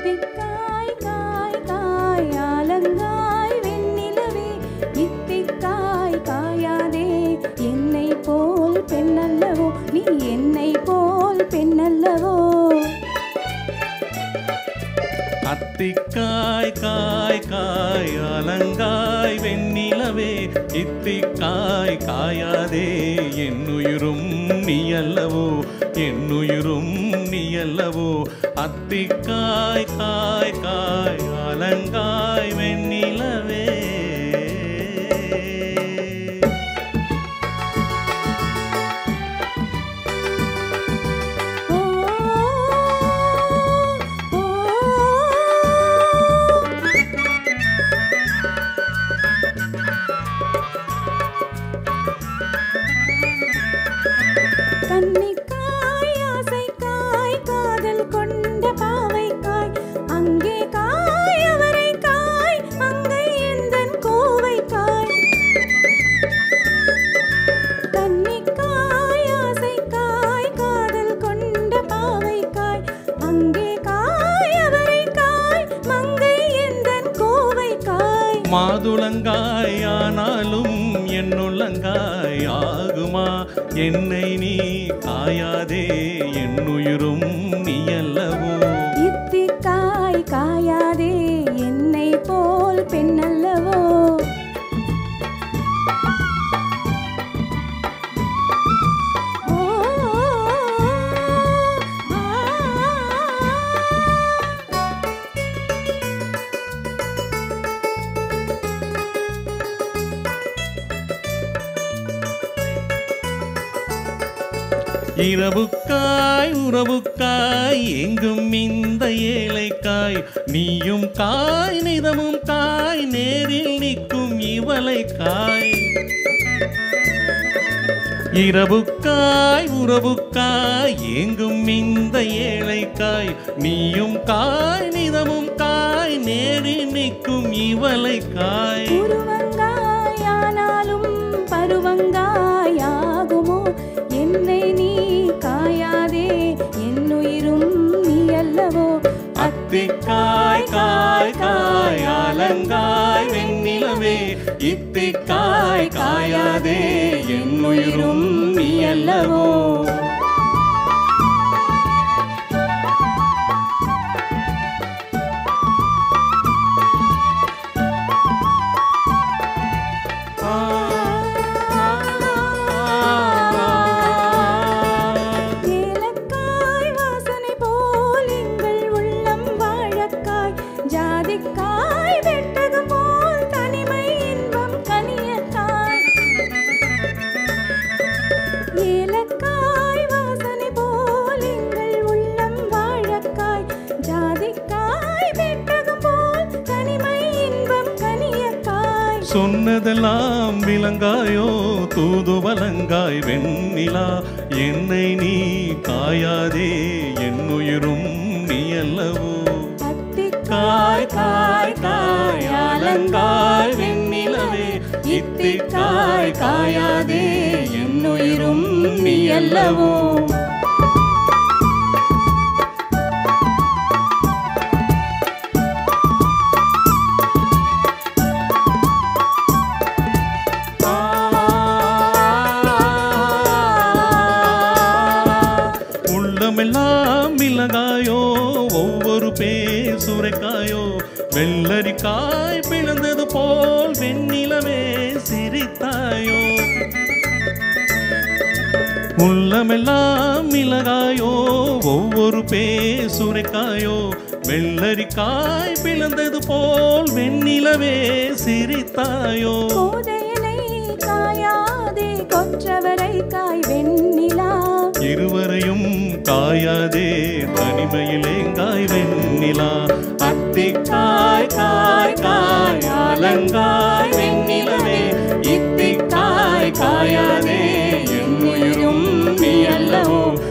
இத்திக்காய் காய் காய் ஆலங்காய் வெண்ணிலவே இத்திக்காய் காயாதே என்னை போல் பெண்ணல்லவோ நீ என்னை போல் பெண்ணல்லவோ அத்திக்காய் காய் காய் அலங்காய் வெண்ணிலவே இத்திக்காய் காயாதே என்னுயிரும் நீ அல்லவோ என்னுயிரும் நீ அல்லவோ அத்திக்காய் காய் காய் அலங்காய் வெண்ணிலவே ஓ ஓ கன்னிக்காய் ஆசைக்காய் காதல் கொண்ட பாவைக்காய் அங்கே காய் அவரைக்காய் அங்கே எந்தன் கோவைக்காய் கன்னிக்காய் ஆசைக்காய் காதல் கொண்ட பாவைக்காய் அங்கே காய் அவரைக்காய் மங்கை எந்தன் கோவைக்காய் மாதுளங்காய் ஆனாலும் என்னுள்ளங்காய் ஆகுமா என்னை நீ காயாதே என்னுயிரும் நீ அல்லவோ இத்திக்காய் காயாதே என்னை போல் பெண்ணல்லவோ ஓ ஆ இரவுக்காய் உறவுக்காய் எங்கும் இந்த ஏழைக்காய் நீயும் காய் நிதமும் காய் நேரில் நிற்கும் இவளை காய் இரவுக்காய் உறவுக்காய் எங்கும் இந்த ஏழைக்காய் நீயும் காய் நிதமும் காய் நேரில் நிற்கும் இவளை காய் உருவங்காயானாலும் பருவங்காயாகுமோ என்னை நீ காயாதே என்னுயிரும் நீ அல்லவோ அத்திக்காய் காய் காய் அலங்காய் வெண்ணிலவே இத்திக்காய் காயாதே என்னுயிரும் நீ அல்லவோ ஏலக்காய் வாசனை போல் எங்கள் உள்ளம் வாழக்காய் ஜாதிக்காய் வெட்டது போல் தனிமை இன்பம் கனியக்காய் ஏலக்காய் வாசனை போல் எங்கள் உள்ளம் வாழக்காய் ஜாதிக்காய் வெட்டது போல் தனிமை இன்பம் கனியக்காய் சொன்னதெல்லாம் விலங்காயோ தூதுவலங்காய் வெண்ணிலா என்னை நீ காயாதே என்னுயிரும் நீ அல்லவோ காய் காய் காய் அலங்காய் வெண்ணிலவே இத்திக்காய் காயாதே என்னுயிரும் நீ அல்லவோ உள்ளமெல்லாம் மிளகாயோ ஒவ்வொரு பேசுரைக்காயோ வெள்ளரிக்காய் பிளந்தது போல் வெண்ணிலவே சிரித்தாயோ உள்ளமெல்லாம் மிளகாயோ ஒவ்வொரு பேசுரைக்காயோ வெள்ளரிக்காய் பிளந்தது போல் வெண்ணிலவே சிரித்தாயோ கோதையனை காயாதே கொற்றவரை காய் வெண்ணிலா இருவரையும் காயாதே தனிமையிலேங்காய் வெண்ணிலா அத்திக்காய் காய் காய் அலங்காய் வெண்ணிலவே இத்திக்காய் காயாதே என்னுயிரும் நீ அல்லவோ